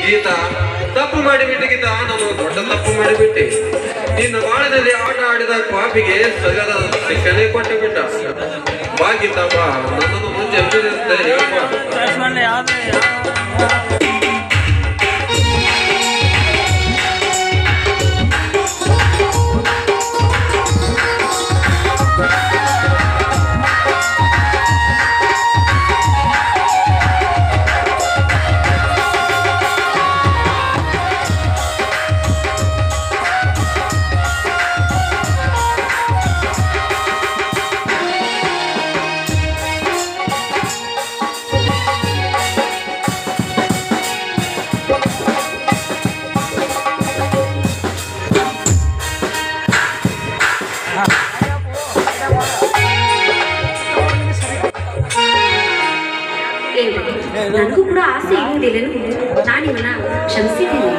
ಗೀತಾ ತಪ್ಪು ಮಾಡಿಬಿಟ್ಟೆ ಗೀತಾ ನಾನು ದೊಡ್ಡ ತಪ್ಪು ಮಾಡಿಬಿಟ್ಟೆ ನಿನ್ನ ಬಾಳದಲ್ಲಿ ಆಟ ಆಡಿದ ಪಾಪಿಗೆ ಸಗದ ಶಿಕ್ಷಣೆ ಕೊಟ್ಟು ಬಿಟ್ಟ ಬಾ ಗೀತಾ ಬಾ ನನ್ನನ್ನು ಮುಂಚೆ ಎಬ್ಬಿಸಿದಂತೆ ಹೇಳ್ಬಾ ಏನು ನನಗೂ ಕೂಡ ಆಸೆ ಇರುವುದಿಲ್ಲೇನು ನಾನಿವನ್ನ ಕ್ಷಮಿಸಿದ್ದೇನೆ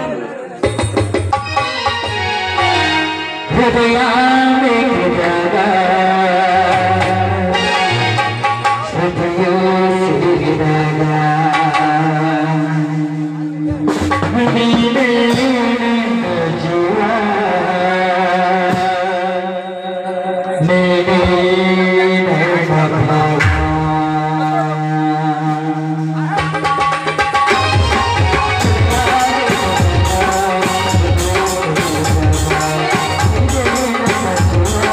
ಿ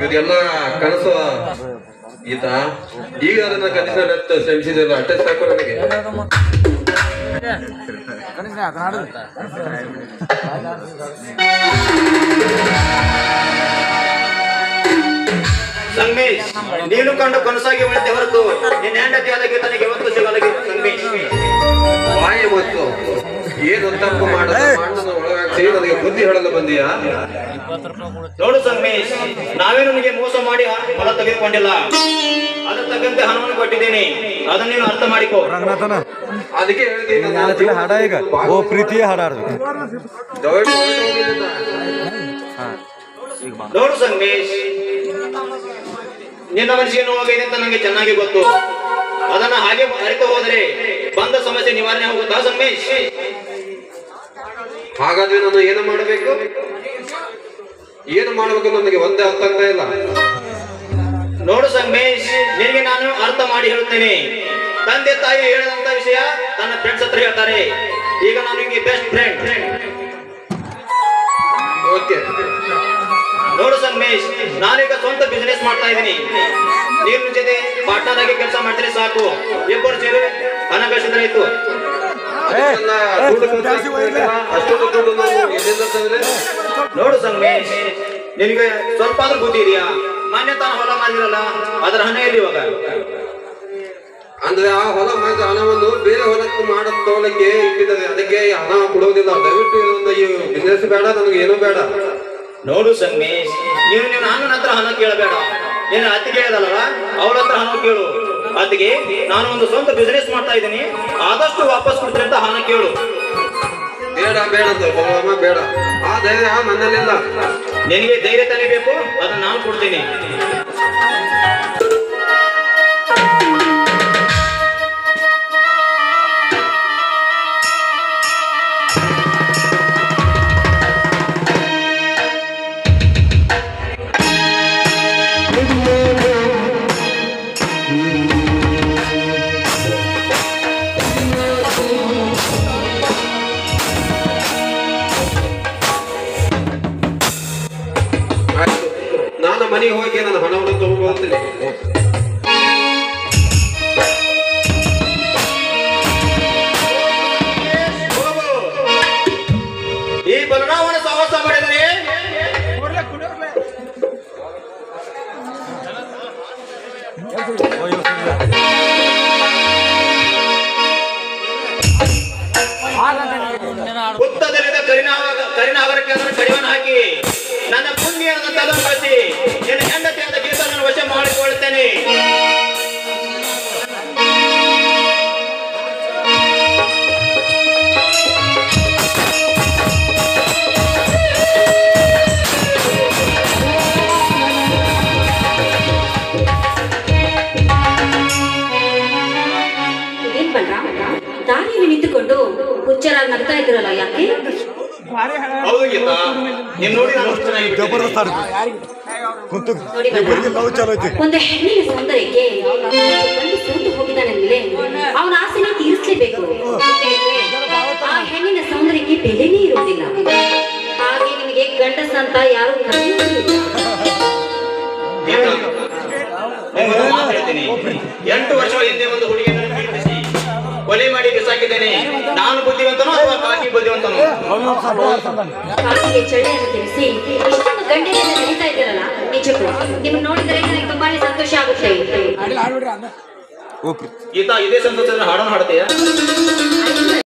ಇದೆಲ್ಲ ಕನಸು ಈತ ಈಗ ಅದನ್ನ ಕನಸಿನತ್ತ ಶ್ರಮಿಸಿದಲ್ಲ ಅಷ್ಟೇ ಸಾಕು ನನಗೆ ಸಂಗಮೇಶ್ ನೀನು ಕಂಡು ಕನಸಾಗಿ ಉಳಿತೆ ಹೊರತು ನಿನ್ನ ಹೆಂಡತಿಯಾದ ಗೀತನಿಗೆ ಯಾವತ್ತೂ ಸಿಗಲಾಗಿ ಸಂಗಮೇಶ್ ಬಾಯಿ ಮತ್ತು ಏನು ತಪ್ಪು ಮಾಡದ ಮಣ್ಣನ್ನು ಒಳಗಾಗ್ಸಿ ನನಗೆ ಬುದ್ಧಿ ಹೇಳಲು ಬಂದೀಯಾ ನೋಡು ಸಂಗಮೇಶ್ ನಾವೇನು ನಿನಗೆ ಮೋಸ ಮಾಡಿ ಹೊಲ ತೆಗೆದುಕೊಂಡಿಲ್ಲ ಅದರ ತಕ್ಕಂತೆ ಹಣವನ್ನು ಕೊಟ್ಟಿದ್ದೀನಿ ಅದನ್ನ ನೀನು ಅರ್ಥ ಮಾಡಿಕೋ ರಂಗನಾಥನ ಅದಕ್ಕೆ ಹೇಳ್ತೀನಿ ನನ್ನ ಜ್ಞಾನತಿಲ್ಲ ಹಾಡ ಈಗ ಓ ಪ್ರೀತಿಯೇ ಹಾಡ ಆಡ್ಬೇಕು ದಯವಿಟ್ಟು ಹೊರಟು ಹೋಗಿ ಇಲ್ಲಿಂದ. ನೋಡು ಸಂಗಮೇಶ್ ನಿನ್ನ ಮನಸ್ಸಿಗೆ ನೋವಾಗಿದೆ ಅಂತ ನನಗೆ ಚೆನ್ನಾಗಿ ಗೊತ್ತು ಅದನ್ನ ಹಾಗೆ ಅರಿತು ಹೋದರೆ ಬಂದ ಸಮಸ್ಯೆ ನಿವಾರಣೆ ಹೋಗುತ್ತಾ ಸಂಗಮೇಶ್ ಹಾಗಾದ್ರೆ ನಾನು ಏನು ಮಾಡಬೇಕು ಏನು ಮಾಡಬೇಕು ನನಗೆ ಒಂದೇ ಅರ್ಥ ಆಗ್ತಾ ಇಲ್ಲ ನೋಡು ಸಂಗಮೇಶ್ ನಿನಗೆ ನಾನು ಅರ್ಥ ಮಾಡಿ ಹೇಳುತ್ತೇನೆ ತಂದೆ ತಾಯಿ ಹೇಳದಂತ ವಿಷಯ ತನ್ನ ಫ್ರೆಂಡ್ಸ್ ಹತ್ರ ಹೇಳ್ತಾರೆ ಈಗ ನಾನು ನಿಮಗೆ ಬೆಸ್ಟ್ ಫ್ರೆಂಡ್ ಓಕೆ ನೋಡು ಸಂಗಮೇಶ್ ನಾನೀಗ ಸ್ವಂತ ಬಿಸಿನೆಸ್ ಮಾಡ್ತಾ ಇದ್ದೀನಿ ನೀನು ಜೊತೆ ಪಾರ್ಟ್ನರ್ ಆಗಿ ಕೆಲಸ ಮಾಡ್ತಾರೆ ಸಾಕು ಇಬ್ಬರು ಸೇರಿ ಹಣ ಗಳಿಸಿದ್ರಾಯ್ತು ಅದಕ್ಕೆಲ್ಲ ದುಡ್ಡು ಖರ್ಚು ಆಗ್ತದಲ್ಲ, ಅಷ್ಟೊಂದು ದುಡ್ಡು ನಾನು ಎಲ್ಲಿಂದ ತಂದ್ರೆ ನೋಡು ಸಂಗಮೇಶ್ ನಿನಗೆ ಸ್ವಲ್ಪ ಆದ್ರೂ ಬುದ್ಧಿ ಇದೆಯಾ ಮಾನ್ಯ ತಾನು ಹೊಲ ಮಾಡಿರಲ್ಲ ಅದರ ಹಣ ಎಲ್ಲಿ ಇವಾಗ ಅಂದ್ರೆ ಆ ಹೊಲ ಮಾಡಿದ ಹಣವನ್ನು ಬೇರೆ ಹೊಲಕ್ಕೆ ಮಾಡ ತಗೊಳಕ್ಕೆ ಇಟ್ಟಿದ್ದಾರೆ ಅದಕ್ಕೆ ಹಣ ಕೊಡೋದಿಲ್ಲ ದಯವಿಟ್ಟು ಇದೊಂದು ಈ ಬಿಸ್ನೆಸ್ ಬೇಡ ನನಗೆ ಏನೂ ಬೇಡ ನೋಡು ಸಂಗಮೇಶ್ ನೀನು ನಿನ್ನ ಅಣ್ಣನ ಹತ್ರ ಹಣ ಕೇಳಬೇಡ ನಿನ್ನ ಅತ್ತಿಗೆ ಹೇಳಿದಲ್ಲ ಅವಳ ಹತ್ರ ಹಣ ಕೇಳು ಅತ್ತಿಗೆ ನಾನು ಒಂದು ಸ್ವಂತ ಬಿಸಿನೆಸ್ ಮಾಡ್ತಾ ಇದ್ದೀನಿ ಆದಷ್ಟು ವಾಪಸ್ ಕೊಡ್ತೀನಿ ಅಂತ ಹಣ ಕೇಳು ಬೇಡ ಬೇಡ ಅಂತ ಬಲರಾಮ ಬೇಡ ಆ ಧೈರ್ಯ ನನ್ನಲ್ಲಿಲ್ಲ ನಿನಗೆ ಧೈರ್ಯ ತಾನೇ ಬೇಕು ಅದನ್ನ ನಾನು ಕೊಡ್ತೀನಿ ಆಯ್ತು ನಾನು ಮನೆಗೆ ಹೋಗಿ ನನ್ನ ಹಣವನ್ನು ತಗೊಂಡು ಬರ್ತೀನಿ ಈ ಬಲರಾಮನ ಸಾಹಸ ಮಾಡಿದರೆ ಹುತ್ತದಲ್ಲಿದ್ದ ಕರಿನಾಗ ಕರಿನಾಗರಕ್ಕೆ ಅದನ್ನು ಕಡಿವನ್ನು ಹಾಕಿ ನನ್ನ ಪುಣ್ಯವನ್ನು ತಗೊಂಡು ಕಳಿಸಿ ನಿನ್ನ ಹೆಂಡತಿಯಾದ ಗೀತ ನಾನು ವಶ ಮಾಡಿಕೊಳ್ಳುತ್ತೇನೆ ಏನ್ ಬಲ್ರಾಮ್ ದಾರಿಯಲ್ಲಿ ನಿಂತುಕೊಂಡು ಹುಚ್ಚರಾಗಿ ನಗ್ತಾ ಇದ್ದೀರಲ್ಲ ಯಾಕೆ ಹೌದು ಗೀತಾ ನೀನ್ ನೋಡಿ ನಾನು ಅಷ್ಟು ಚೆನ್ನಾಗಿ ಬಿಟ್ಟಿದ್ದೀನಿ. ಜಬರ್ದಸ್ತ್ ಆಡ್ಬೇಕು ಕುಂತು ನೋಡಿ ಇಬ್ಬರಿಗೆ ಲವ್ ಚಾಲು ಐತಿ ಒಂದು ಹೆಣ್ಣಿನ ಸೌಂದರ್ಯಕ್ಕೆ ಗಂಡು ಸೋತು ಹೋಗಿದ್ದಾನೆ ಮೇಲೆ ಅವನ ಆಸೆನೇ ತೀರಿಸಲೇಬೇಕು ಆ ಹೆಣ್ಣಿನ ಸೌಂದರ್ಯಕ್ಕೆ ಬೆಲೆನೇ ಇರುವುದಿಲ್ಲ ಹಾಗೆ ನಿಮಗೆ ಗಂಡಸ ಅಂತ ಯಾರು ಕರೆಯುವುದಿಲ್ಲ ಗೀತಾ, ನಿಮ್ಗೊಂದು ಮಾತು ಹೇಳ್ತೀನಿ ಎಂಟು ವರ್ಷಗಳ ಹಿಂದೆ ಒಂದು ಹುಡುಗಿಯನ್ನು ಪ್ರೀತಿಸಿ ಕೊಲೆ ಮಾಡಿ ಬಿಸಾಕಿದ್ದೇನೆ ನಾನು ಬುದ್ಧಿವಂತನೋ ಅಥವಾ ಕಾಕಿ ಬುದ್ಧಿವಂತನೋ ಕಾಲಿಗೆ ಚಳ್ಳೆಯನ್ನು ತಿಳಿಸಿ ಇಷ್ಟೊಂದು ಗಂಡಿನಿಂದ ನಡೀತಾ ಇದ್ದೀರಲ್ಲ ನಿಜಕ್ಕೂ ನಿಮ್ಗೆ ನೋಡಿದರೆ ನನಗೆ ತುಂಬಾನೇ ಸಂತೋಷ ಆಗುತ್ತೆ ಓ ಪ್ರೀ- ಗೀತಾ ಇದೇ ಸಂತೋಷದ ಹಾಡನ್ನು ಹಾಡ್ತೀಯಾ